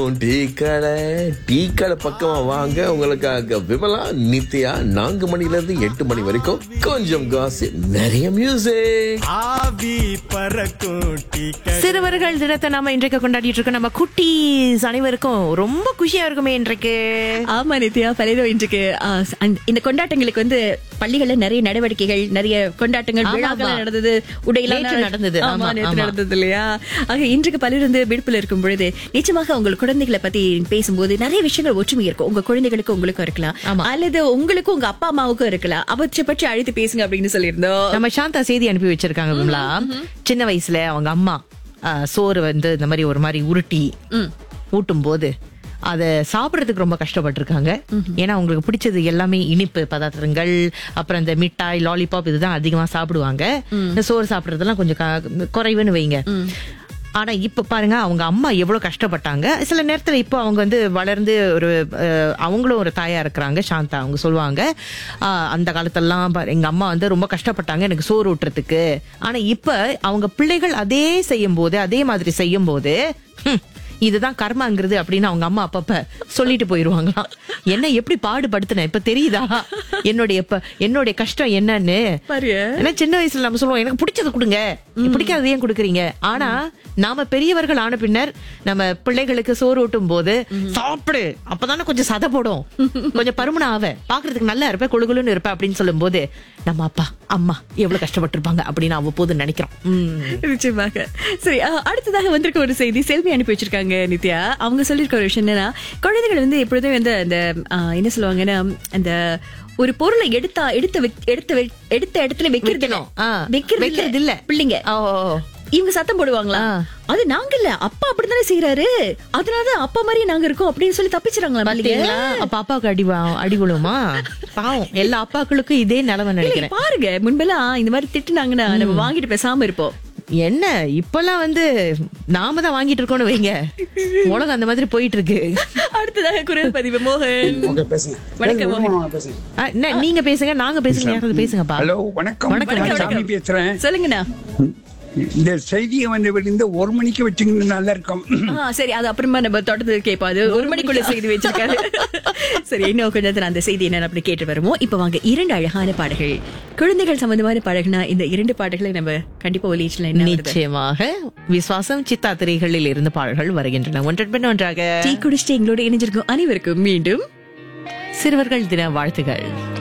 Tea கடை tea கடை பக்கமா வாங்க உங்களுக்காக விமலா நித்யா நான்கு மணில இருந்து எட்டு மணி வரைக்கும் கொஞ்சம் காசு நிறைய மியூசிக் ஆவி பறக்கும் டீ கடை. சிறுவர்கள் தினத்தை நாம இன்றைக்கு கொண்டாடிட்டு இருக்கோம் நம்ம குட்டீஸ் அனைவருக்கும் ரொம்ப குஷியா இருக்குமே இன்றைக்கு ஆமா நித்யா பலைதோ இன்றைக்கு ஆ, அந்த- இந்த கொண்டாட்டங்களுக்கு வந்து பள்ளிகள்ல நிறைய நடவடிக்கைகள் நிறைய கொண்டாட்டங்கள் ஆமா, விழாக்கள் ஆமா. நடந்தது உடையெல்லாம் நேற்று நடந்தது. ஆமா ஆமா, நேற்று ஆமா. நடந்தது இல்லையா ஆக இன்றைக்கு பலர் வந்து விடுப்புல இருக்கும் பொழுது நிச்சயமாக உங்கள் குழந்தைகளை பத்தி பேசும்போது நிறைய விஷயங்கள் ஒற்றுமை இருக்கும் உங்க குழந்தைகளுக்கு உங்களுக்கும் இருக்கலாம் ஆமா. அல்லது உங்களுக்கும் உங்க அப்பா அம்மாவுக்கும் இருக்கலாம் அவற்றை பற்றி அழைத்து பேசுங்க அப்படின்னு சொல்லியிருந்தோம் நம்ம சாந்தா செய்தி அனுப்பி வச்சிருக்காங்க விமலா சின்ன வயசுல அவங்க அம்மா ஆ, சோறு வந்து இந்த மாதிரி ஒரு மாதிரி உருட்டி ஊட்டும் போது அத சாப்பிடறதுக்கு ரொம்ப கஷ்டப்பட்டிருக்காங்க ஏன்னா அவங்களுக்கு பிடிச்சது எல்லாமே இனிப்பு பதார்த்தங்கள் அப்புறம் இந்த மிட்டாய் லாலிபாப் இதுதான் அதிகமா சாப்பிடுவாங்க இந்த சோறு சாப்பிடுறதெல்லாம் கொஞ்சம் க- குறைவுன்னு வைங்க ஆனா இப்ப பாருங்க அவங்க அம்மா எவ்வளவு கஷ்டப்பட்டாங்க சில நேரத்துல இப்போ அவங்க வந்து வளர்ந்து ஒரு அஹ், அவங்களும் ஒரு தாயா இருக்கிறாங்க சாந்தா அவங்க சொல்லுவாங்க ஆஹ், அந்த காலத்தெல்லாம் பா- எங்க அம்மா வந்து ரொம்ப கஷ்டப்பட்டாங்க எனக்கு சோறு ஊட்டுறதுக்கு ஆனா இப்ப அவங்க பிள்ளைகள் அதே செய்யும் போது அதே மாதிரி செய்யும் போது ஹம், இதுதான் கர்மாங்கிறது அப்படின்னு அவங்க அம்மா அப்பப்ப சொல்லிட்டு போயிருவாங்களாம் என்ன எப்படி பாடுபடுத்தின இப்ப தெரியுதா என்னுடைய இப்ப என்னுடைய கஷ்டம் என்னன்னு பாரு. ஏன்னா சின்ன வயசுல நம்ம சொல்லுவோம் எனக்கு பிடிச்சது கொடுங்க பிடிக்காதது ஏன் கொடுக்குறீங்க ஆனா நாம பெரியவர்கள் ஆன பின்னர் நம்ம பிள்ளைகளுக்கு சோறு ஊட்டும் போது சாப்பிடு அப்பதானே கொஞ்சம் சதை போடும் கொஞ்சம் பருமன ஆவ பாக்குறதுக்கு நல்லா இருப்ப குழுகுலுன்னு இருப்ப அப்படின்னு சொல்லும் போது நம்ம அப்பா அம்மா எவ்வளவு கஷ்டப்பட்டிருப்பாங்க அப்படின்னு அவ்வப்போது நினைக்கிறோம் உம். நிச்சயமாக சரி அஹ், அடுத்ததாக வந்திருக்க ஒரு செய்தி செல்வி அனுப்பி வச்சிருக்காங்க நித்யா அவங்க சொல்லியிருக்க ஒரு விஷயம் என்னன்னா குழந்தைகள் வந்து எப்பொழுதும் வந்து அந்த அஹ், என்ன சொல்லுவாங்கன்னா அந்த ஒரு பொருளை எடுத்தா எடுத்த வெக்- எடுத்த வெக்- எடுத்த இடத்துல வைக்கிறது இல்ல. வைக்கணும். ஆ. வைக்கிறது வைக்கிறது இல்ல இல்ல. பிள்ளைங்க ஓ, ஓ, ஓ. இவங்க சத்தம் போடுவாங்களா ஆ. அது நாங்க இல்ல அப்பா அப்படித்தானே செய்யறாரு அதனாலதான் அப்பா மாதிரி நாங்க இருக்கோம் அப்படின்னு சொல்லி தப்பிச்சிடறாங்களா பாத்தீங்களா அப்ப அப்பாவுக்கு அடி வா- அடி விழுமா பாவம் எல்லா அப்பாக்களுக்கும் இதே நிலைமை நினைக்கிறேன் பாருங்க முன்பெல்லாம் இந்த மாதிரி திட்டுனாங்கன்னா நம்ம வாங்கிட்டு பேசாம இருப்போம் என்ன இப்பெல்லாம் வந்து நாம தான் வாங்கிட்டு இருக்கோம்னு வைங்க உலகம் அந்த மாதிரி போயிட்டு இருக்கு அடுத்ததாக குரல் பதிவு மோகன் ஓகே பேசுங்க வணக்கம், பேசுங்க, மோகன். பேசுங்க ஆ, என்ன, நீங்க பேசுங்க நாங்க பேசுங்க யாராவது பேசுங்கப்பா ஹலோ வணக்கம் வணக்கம், நான் வணக்கம். சாமி பேசுறேன் சொல்லுங்கண்ணா இந்த செய்தியை வந்து விழுந்து ஒரு மணிக்கு வச்சுக்கிட்டு நல்லா இருக்கும் ஆ, சரி அது அப்புறமா நம்ம தொடர்ந்து கேட்போம் அது ஒரு மணிக்குள்ள செய்தி வச்சிருக்காரு சரி இன்னும் கொஞ்ச நேரத்துல அந்த செய்தி என்ன அப்படி கேட்டு வருவோம் இப்ப வாங்க இரண்டு அழகான பாடல்கள் குழந்தைகள் சம்பந்தமான பாடல்கள்னா இந்த இரண்டு பாடல்களை நம்ம கண்டிப்பா ஒலிச்சுல என்ன வருது? நிச்சயமாக விசுவாசம் சித்தா திரைகளில் இருந்து பாடல்கள் வருகின்றன ஒன்றன் பின் ஒன்றாக டீ குடிச்சிட்டு எங்களோட இணைஞ்சிருக்கும் அனைவருக்கும் மீண்டும் சிறுவர்கள் தின வாழ்த்துகள்